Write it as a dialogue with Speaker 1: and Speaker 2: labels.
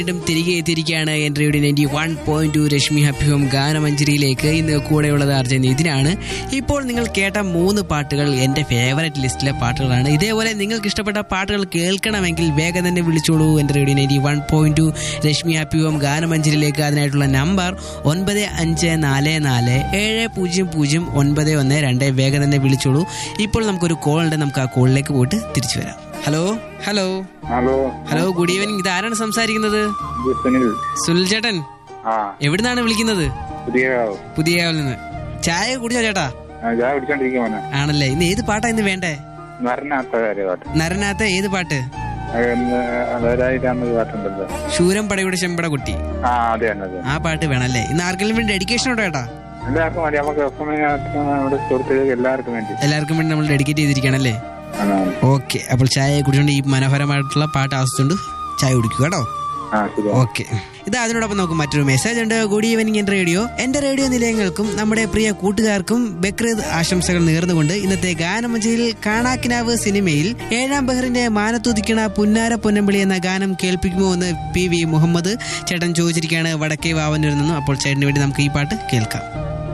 Speaker 1: വീണ്ടും തിരികെ എത്തിയിരിക്കുകയാണ് എൻ്റെ radio ninety one point two Rashmi ഹബ്യം ഗാനമഞ്ജരിയിലേക്ക് ഇന്ന് കൂടെയുള്ളത് അർജൻ ഇതിനാണ് ഇപ്പോൾ നിങ്ങൾ കേട്ട മൂന്ന് പാട്ടുകൾ എൻ്റെ ഫേവററ്റ് ലിസ്റ്റിലെ പാട്ടുകളാണ് ഇതേപോലെ നിങ്ങൾക്ക് ഇഷ്ടപ്പെട്ട പാട്ടുകൾ കേൾക്കണമെങ്കിൽ വേഗം തന്നെ വിളിച്ചോളൂ എൻ്റെ radio ninety one point two Rashmi ഹബ്യം ഗാനമഞ്ജരിയിലേക്ക് അതിനായിട്ടുള്ള നമ്പർ ഒൻപത് അഞ്ച് നാല് നാല് ഏഴ് പൂജ്യം പൂജ്യം ഒൻപത് ഒന്ന് രണ്ട് വേഗം തന്നെ വിളിച്ചോളൂ ഇപ്പോൾ നമുക്കൊരു കോൾ ഉണ്ട് നമുക്ക് ആ കോളിലേക്ക് പോയിട്ട് തിരിച്ചു വരാം hello hello
Speaker 2: hello
Speaker 1: hello good evening ഇത് ആരാണ് സംസാരിക്കുന്നത്
Speaker 2: ഇത് സുനിൽ
Speaker 1: സുനിൽ ചേട്ടൻ
Speaker 2: ആ
Speaker 1: എവിടുന്നാണ് വിളിക്കുന്നത്
Speaker 2: പുതിയ
Speaker 1: പുതിയ നിന്ന് ചായ കുടിച്ചോ ചേട്ടാ
Speaker 2: ഞാൻ പിടിച്ചോണ്ടിരിക്കും മോനെ
Speaker 1: ആണല്ലേ ഇന്ന് ഏത് പാട്ടാ ഇന്ന് വേണ്ടേ
Speaker 2: മരണാത്ത കാര്യമായിട്ട്
Speaker 1: നരനകത്ത് ഏത് പാട്ട്
Speaker 2: അതായത് പാട്ടുണ്ടല്ലോ
Speaker 1: ശൂരം പടയുടെ ചെമ്പട കുട്ടി
Speaker 2: ആ അതെ തന്നെ അതെ
Speaker 1: ആ പാട്ട് വേണല്ലേ ഇന്ന് ആർക്കെങ്കിലും വേണ്ടി ഡെഡിക്കേഷൻ ഉണ്ടോ ചേട്ടാ
Speaker 2: എല്ലാവർക്കും മതി നമുക്ക് എഫ് നമ്മുടെ സുഹൃത്തുക്കൾക്ക് എല്ലാവർക്കും വേണ്ടി
Speaker 1: എല്ലാവർക്കും വേണ്ടി നമ്മൾ ഡെഡിക്കേറ്റ് ചെയ്തിരിക്കുകയാണല്ലേ
Speaker 2: ആണ്, ആണ്.
Speaker 1: ഓക്കെ അപ്പോൾ ചായ കുടിച്ചുകൊണ്ട് ഈ മനോഹരമായിട്ടുള്ള പാട്ട് ആസ്വദിച്ചുകൊണ്ട് ചായ കുടിക്കുക കേട്ടോ
Speaker 2: ആ ശരി
Speaker 1: ഓക്കെ ഇത് അതിനോടൊപ്പം നമുക്ക് മറ്റൊരു മെസ്സേജ് ഉണ്ട് ഗുഡ് ഈവനിങ് എന്റെ റേഡിയോ എന്റെ റേഡിയോ നിലയങ്ങൾക്കും നമ്മുടെ പ്രിയ കൂട്ടുകാർക്കും ബക്രീദ് ആശംസകൾ നേർന്നുകൊണ്ട് ഇന്നത്തെ ഗാനമഞ്ചയിൽ കാണാക്കിനാവ് സിനിമയിൽ ഏഴാം ബഹറിന്റെ മാനത്തുദിക്കണ പുന്നാര പൊന്നമ്പിളി എന്ന ഗാനം കേൾപ്പിക്കുമോ എന്ന് പി വി മുഹമ്മദ് ചേട്ടൻ ചോദിച്ചിരിക്കുകയാണ് വടക്കേ വാവന്നൂരിൽ നിന്നും അപ്പോൾ ചേട്ടന് വേണ്ടി നമുക്ക് ഈ പാട്ട് കേൾക്കാം